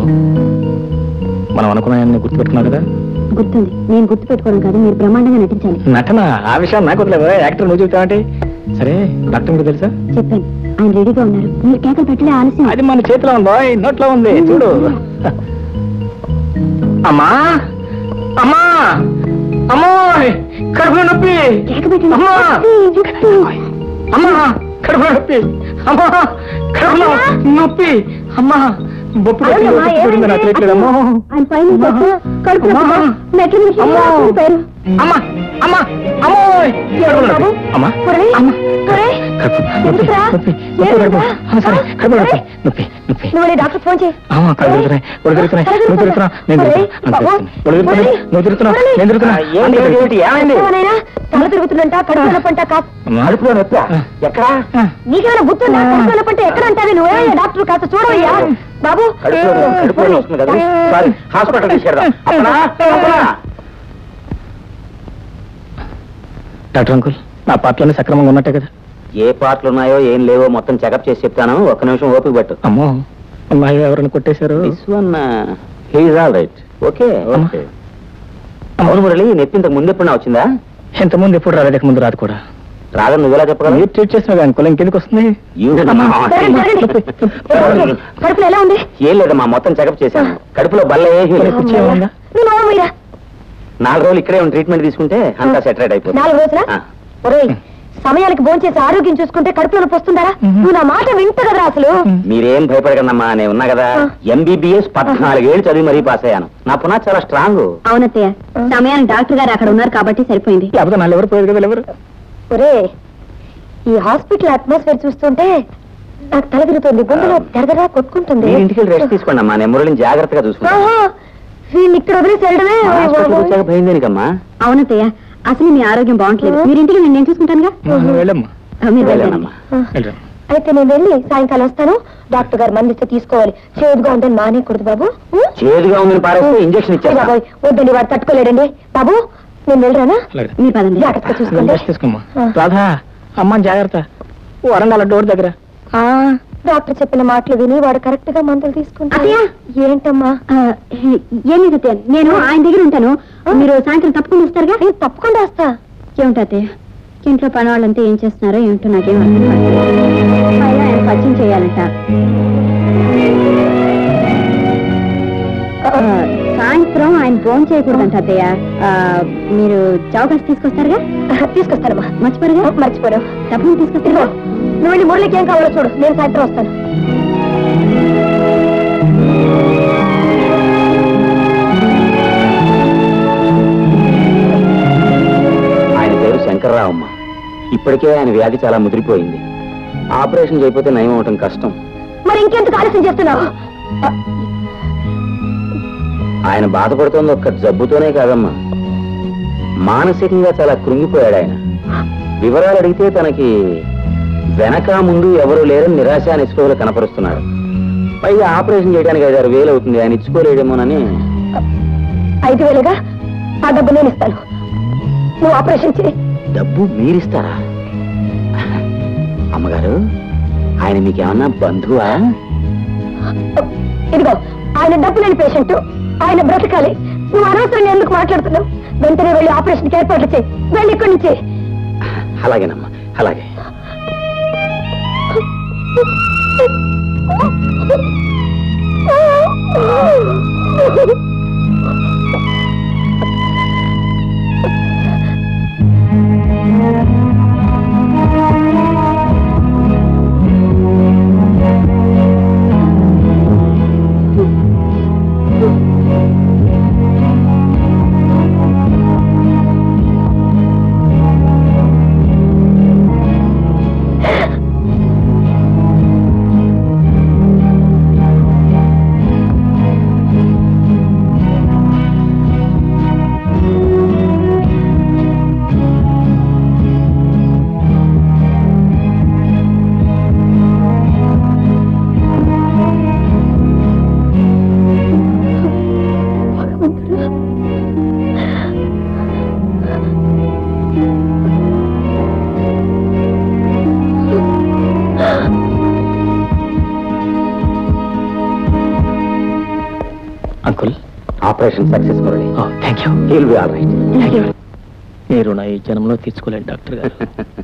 మనం అనుకున్నాయన్ని గుర్తుపెట్టుకున్నావు కదా గుర్తుంది నేను గుర్తు పెట్టుకోవడం కాదు మీరు బ్రహ్మాండంగా నటించాలి నటన ఆ విషయం నాకు వదిలేదు యాక్టర్ నువ్వు చెబుతావంటే సరే డాక్టర్ మీకు తెలుసా చెప్పాను ఆయన రెడీగా ఉన్నారు మీరు కేకలు పెట్టలే ఆలస్యం అది మన చేతిలో ఉందో నోట్లో ఉంది చూడు అమ్మా అమ్మా అమ్మోయ్ కడుపులో నొప్పి కేక పెట్టండి అమ్మా! జుట్టు. అమ్మా కడుపులో నొప్పి అమ్మా కడుపులో నొప్పి అమ్మా బొప్పు నొప్పి, అవునమ్మా, నొప్పి పుట్టింది నాకు ఏమైంది? తెలియట్లేదు. అమ్మో. ఆయన పైన చెప్పు, కడుపు నొప్పి. అమ్మా. మెట్ల మీద అమ్మా. రాసుకుని పోయారు. అమ్మా అమ్మా అమ్మోయ్ కడుపులో నొప్పి అమ్మా ఒరేయ్, అమ్మా ఒరేయ్, కడుపు నొప్పి ఎందుకురా? నొప్పి నొప్పి ఏం కడుపు లేదా? ఆ, సరే కడుపు నొప్పి ఒరేయ్. నొప్పి నొప్పి నువ్వు వెళ్ళి డాక్టర్ ఫోన్ చేయి అమ్మా కళ్ళు తిరుగుతున్నాయి ఒళ్ళు తిరుగుతున్నాయి నువ్వు తిరుగుతున్నావు నేను ఒరేయ్, తిరుగుతున్నా బాబు, ఒళ్ళు తిరుగుతున్నాయి ఒరేయ్, నువ్వు తిరుగుతున్నావు ఒరేయ్. నేను తిరుగుతున్నా ఏంటి, ఏంటి, ఏంటి, ఏమైంది? ఏమనైనా తల తిరుగుతుందంట కడుపు నొప్పంట కాస్త కడుపులో నొప్పి ఎక్కడా నీకేమైనా గుర్తుందా కడుపు నొప్పంటే ఎక్కడ అంటావే నువ్వే డాక్టర్ కాస్త చూడవయ్యా బాబు కడుపులో కడుపులో వస్తుంది కదా సారీ హాస్పిటల్ తీసుకెళ్దాం అప్పనా అప్పనా డాక్టర్ అంకుల్ నా పాటలోనే సక్రమంగా ఉన్నట్టే కదా ఏ పార్ట్లు ఉన్నాయో ఏం లేవో మొత్తం చెకప్ చేసి చెప్తాను ఒక్క నిమిషం ఓపిక పట్టు అమ్మో అమ్మాయి ఎవరైనా కొట్టేశారు this one he is all right okay okay. అవును మురళి నొప్పి ఇంతకు ముందు ఎప్పుడన్నా వచ్చిందా ఎంతమంది ఎప్పుడు రాలేదు ముందు రాదు కూడా రాదని నువ్వెలా చెప్పగలవు మీరు ట్రీట్ చేసిన అంకుల్ ఇంకెందుకు వస్తుంది You- జరగండి, జరగండి. కడుపులో ఎలా ఉంది ఏం లేదమ్మా మొత్తం చెకప్ చేశాను కడుపులో బల్ల ఏమీ లేదు పిచ్చి ఏముందా? నువ్వు నోరు మీరా నాలుగు రోజులు ఇక్కడే ఉండి ట్రీట్మెంట్ తీసుకుంటే అంతా సెటరేట్ అయిపోతుంది నాలుగు రోజులా ఆ. ఒరేయ్ సమయానికి భోంచేసి ఆరోగ్యం చూసుకుంటే కడుపులో నొప్పి వస్తుందా నువ్వు నా మాట వింట కదరా అసలు మీరేం భయపడకండమ్మా నేను ఉన్నా కదా ఆ. ఎంబీబీఎస్ పద్నాలుగేళ్ళు చదివి మరీ పాస్ అయ్యాను నా పునాది చాలా స్ట్రాంగ్ అవునత్తయ్య సమయానికి డాక్టర్ గారు అక్కడ ఉన్నారు కాబట్టి సరిపోయింది లేకపోతే నాలుగు ఎవరు పోయేది కదా ఎవరు ఒరే ఈ హాస్పిటల్ అట్మాస్ఫియర్ చూస్తుంటే నాకు తల తిరుగుతుంది గుండెలో దరదరా కొట్టుకుంటుంది మీరు ఇంటికి రెస్ట్ తీసుకోండి అమ్మా నేను మురళిని జాగ్రత్తగా చూసుకుంటాను ఆహా, వీళ్ళని ఇక్కడ వదిలేసి వెళ్ళడమే హాస్పిటల్కి వచ్చాక భయం దేనికమ్మా అవునత్తయ్య అసలు మీ ఆరోగ్యం బాగుంటలేదు మీరు ఇంటికి నేను నేను చూసుకుంటానుగా నువ్వు వెళ్ళమ్మా ఆ, మీరు వెళ్ళండి. వెళ్ళానమ్మా వెళ్ళరా అయితే నేను వెళ్ళి సాయంకాలం వస్తాను డాక్టర్ గారు మంది ఇస్తే తీసుకోవాలి చేదుగా ఉందని మానేయకూడదు బాబు ఉం? చేదుగా ఉందని పారేస్తే ఇంజక్షన్ ఏ ఇచ్చేస్తా బాబోయ్, వద్దండి వాడు తట్టుకోలేడండి బాబు నేను వెళ్ళరానా అలాగే. మీరు పదండి జాగ్రత్తగా చూసుకోండి రెస్ట్ తీసుకోమ్మా ఆ. రాధా అమ్మా జాగ్రత్త వరండాల డోర్ దగ్గర డాక్టర్ చెప్పిన మాటలు విని వాడు కరెక్ట్ గా మందులు తీసుకుంటా ఏంటమ్మా ఏమి సత్య నేను ఆయన దగ్గర ఉంటాను మీరు సాయంత్రం తప్పకుండా వస్తారుగా తప్పకుండా వస్తా ఏమిటి అత్తయ్య ఇంట్లో పని వాళ్ళంతా ఏం చేస్తున్నారో ఏమిటో నాకేం అర్థం కాదు పైగా ఆయన పరిచయం చేయాలంట ఆ, సాయంత్రం ఆయన ఫోన్ చేయకూడదంట అత్తయ్య ఆ, మీరు చౌకాసి తీసుకొస్తారుగా తీసుకొస్తానమ్మా మర్చిపోరుగా మర్చిపోరు తప్పకుండా తీసుకొస్తారా నువ్వు వెళ్ళి మురళికి ఏం కావాలో చూడు నేను సాయంత్రం వస్తాను ఆయన పేరు శంకర్రావమ్మ ఇప్పటికే ఆయన వ్యాధి చాలా ముదిరిపోయింది ఆపరేషన్ చేయకపోతే నయం అవటం కష్టం మరి ఇంకెందుకు ఆలస్యం చేస్తున్నావు ఆయన బాధపడుతోంది ఒక్క జబ్బుతోనే కాదమ్మా మానసికంగా చాలా కృంగిపోయాడు ఆయన వివరాలు అడిగితే తనకి వెనక ముందు ఎవరు లేరని నిరాశ నిస్పృహలు కనపరుస్తున్నాడు పైగా ఆపరేషన్ చేయడానికి ఐదారు వేలు అవుతుంది ఆయన ఇచ్చుకోలేడేమోనని ఐదు వేలుగా ఆ డబ్బు నేను ఇస్తాను నువ్వు ఆపరేషన్ చేయి డబ్బు మీరిస్తారా అమ్మగారు ఆయన మీకేమన్నా బంధువా ఇదిగో ఆయన డబ్బు లేని పేషెంట్ ఆయన బ్రతకాలి నువ్వు అనవసరంగా ఎందుకు మాట్లాడుతున్నావు వెంటనే వెళ్ళి ఆపరేషన్కి ఏర్పాట్లు చేయి వెళ్ళి ఇక్కడి నుంచి అలాగేనమ్మా అలాగే uncle operation success Murali thank you he'll be all right మీరు నా ఈ జన్మలో తీర్చుకోలేండి డాక్టర్ గారు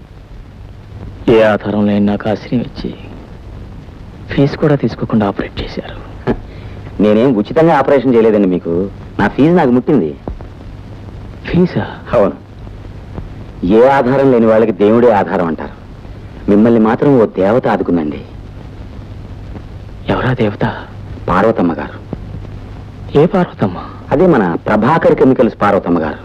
ఏ ఆధారం లేని నాకు ఆశ్రయం ఇచ్చి ఫీజు కూడా తీసుకోకుండా ఆపరేట్ చేశారు నేనేం ఉచితంగా ఆపరేషన్ చేయలేదండి మీకు నా ఫీజు నాకు ముట్టింది ఫీజా అవును ఏ ఆధారం లేని వాళ్ళకి దేవుడే ఆధారం అంటారు మిమ్మల్ని మాత్రం ఓ దేవత ఆదుకుందండి ఎవరా దేవత పార్వతమ్మ గారు ఏ పార్వతమ్మ అదే మన ప్రభాకర్ కెమికల్స్ పార్వతమ్మ గారు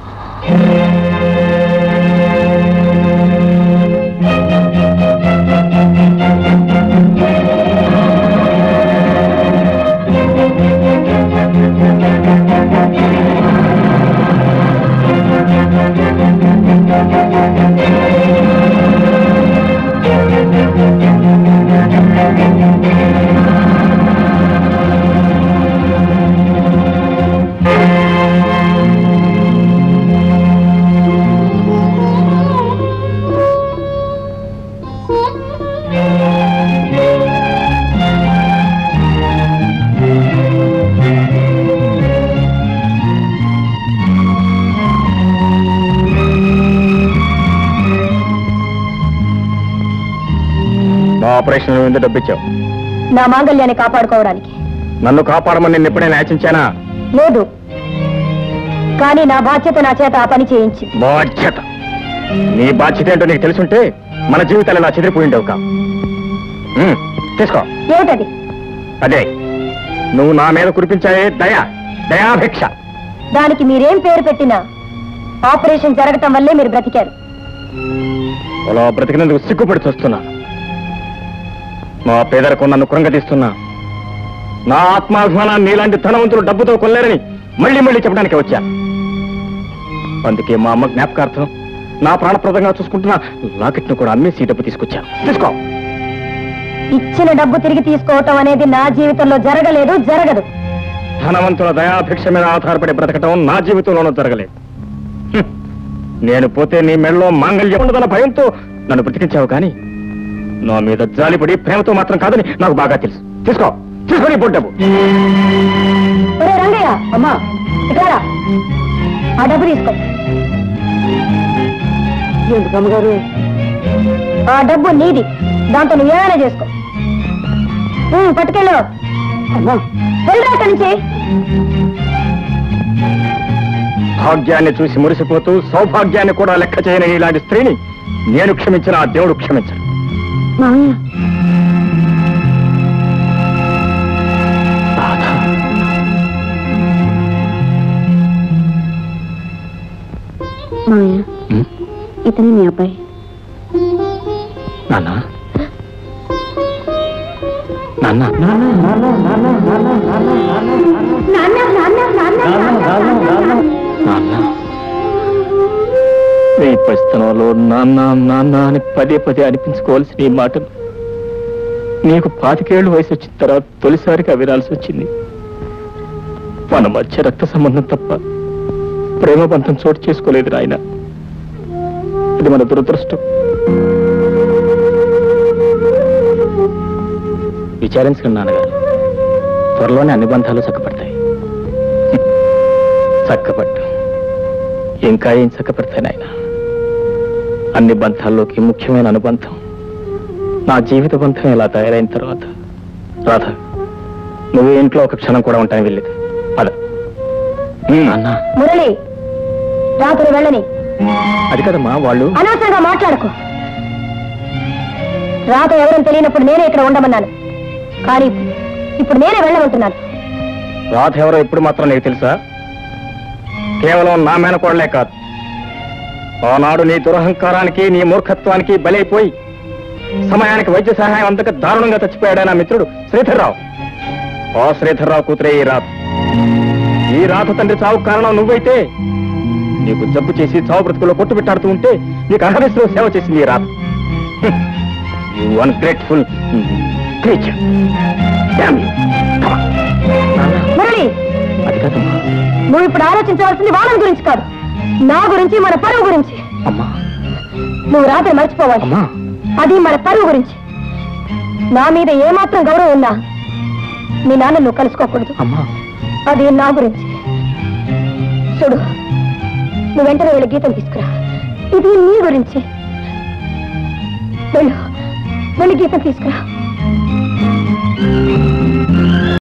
నా ఆపరేషన్ ఎందుకు డబ్బిచ్చావు నా మాంగళ్యాన్ని కాపాడుకోవడానికి నన్ను కాపాడమని నేను ఎప్పుడైనా యాచించానా లేదు కానీ నా బాధ్యత నా చేత ఆ పని చేయించింది బాధ్యత నీ బాధ్యత ఏంటో నీకు తెలుసుంటే మన జీవితాలు ఇలా చెదిరిపోయిండవు కా ఉమ్, తీసుకో ఏమిటది అదే నువ్వు నా మీద కురిపించాయే దయ దయాభిక్ష దానికి మీరేం పేరు పెట్టినా ఆపరేషన్ జరగటం వల్లే మీరు బ్రతికారు అలా బ్రతికినందుకు సిగ్గుపడి చూస్తున్నా మా పేదరకు నన్ను కృంగతీస్తున్నా నా ఆత్మాభిమానాన్ని నీలాంటి ధనవంతులు డబ్బుతో కొల్లారని మళ్ళీ మళ్ళీ చెప్పడానికి వచ్చా అందుకే మా అమ్మ జ్ఞాపకార్థం నా ప్రాణప్రదంగా చూసుకుంటున్న లాకెట్ను కూడా అమ్మేసి ఈ డబ్బు తీసుకొచ్చా తీసుకో ఇచ్చిన డబ్బు తిరిగి తీసుకోవటం అనేది నా జీవితంలో జరగలేదు జరగదు ధనవంతుల దయాభిక్ష మీద ఆధారపడి బ్రతకటం నా జీవితంలోనూ జరగలేదు హ్మ్. నేను పోతే నీ మెడలో మాంగళ్యం ఉండదన్న భయంతో నన్ను బ్రతికించావు కానీ నా మీద జాలిపడి ప్రేమతో మాత్రం కాదని నాకు బాగా తెలుసు తీసుకో తీసుకొని డబ్బు ఒరే రంగయ్య అమ్మా ఇక్కడ రా. ఆ డబ్బు తీసుకో ఎందుకమ్మగారు ఆ డబ్బు నీది దాంతో నువ్వు ఏమైనా చేసుకో ఉమ్, పట్టుకెళ్ళు వెళ్ళరా అక్కడి నుంచి భాగ్యాన్ని చూసి మురిసిపోతూ సౌభాగ్యాన్ని కూడా లెక్క చేయని ఇలాంటి స్త్రీని నేను క్షమించిన ఆ దేవుడు క్షమించడు మామయ్య మామయ్య ఉమ్, ఇతనే మీ అబ్బాయి నాన్న నాన్న నాన్న ఈ పరిస్థితుల్లో నాన్న నాన్న అని పదే పదే అనిపించుకోవాల్సిన ఈ మాటలు నీకు పాతికేళ్లు వయసు వచ్చిన తర్వాత తొలిసారిగా వినాల్సి వచ్చింది మన మధ్య రక్త సంబంధం తప్ప ప్రేమ బంధం చోటు చేసుకోలేదు నాయన ఇది మన దురదృష్టం విచారించకండి నాన్నగారు త్వరలోనే అన్ని బంధాలు చక్కపడతాయి చక్కపట్టు ఇంకా ఏం చక్కపడతాయి నాయన అన్ని బంధాల్లోకి ముఖ్యమైన అనుబంధం నా జీవిత బంధం ఇలా తయారైన తర్వాత రాధ నువ్వు ఇంట్లో ఒక క్షణం కూడా ఉంటాను వెళ్ళేది పద అన్న మురళి రాత్రి వెళ్ళని అది కదమ్మా వాళ్ళు అనవసరంగా మాట్లాడకు రాత ఎవరని తెలియనప్పుడు నేనే ఇక్కడ ఉండమన్నాను కానీ ఇప్పుడు నేనే వెళ్ళమంటున్నాను రాధ ఎవరో ఎప్పుడు మాత్రం నీకు తెలుసా కేవలం నా మేనకోడలే కాదు ఆనాడు నీ దురహంకారానికి నీ మూర్ఖత్వానికి బలైపోయి సమయానికి వైద్య సహాయం అందక దారుణంగా చచ్చిపోయాడు నా మిత్రుడు శ్రీధర్రావు ఆ శ్రీధర్రావు కూతురే ఈ రాధ ఈ రాధ తండ్రి చావు కారణం నువ్వైతే నీకు జబ్బు చేసి చావు బ్రతుకులో కొట్టు పెట్టాడుతూ ఉంటే నీకు అహర్నిశలో సేవ చేసింది ఈ Radha you ungrateful creature Murali అది కాదమ్మా నువ్వు ఇప్పుడు ఆలోచించవలసింది వాళ్ళని గురించి కాదు నా గురించి మన పరువు గురించి అమ్మా నువ్వు రాత్రి మర్చిపోవాలి అమ్మా అది మన పరువు గురించి నా మీద ఏమాత్రం గౌరవం ఉన్నా మీ నాన్న నువ్వు కలుసుకోకూడదు అమ్మా అది నా గురించి చూడు నువ్వు వెంటనే వెళ్ళి గీతం తీసుకురా ఇది నీ గురించి వెళ్ళు వెళ్ళి గీతం తీసుకురా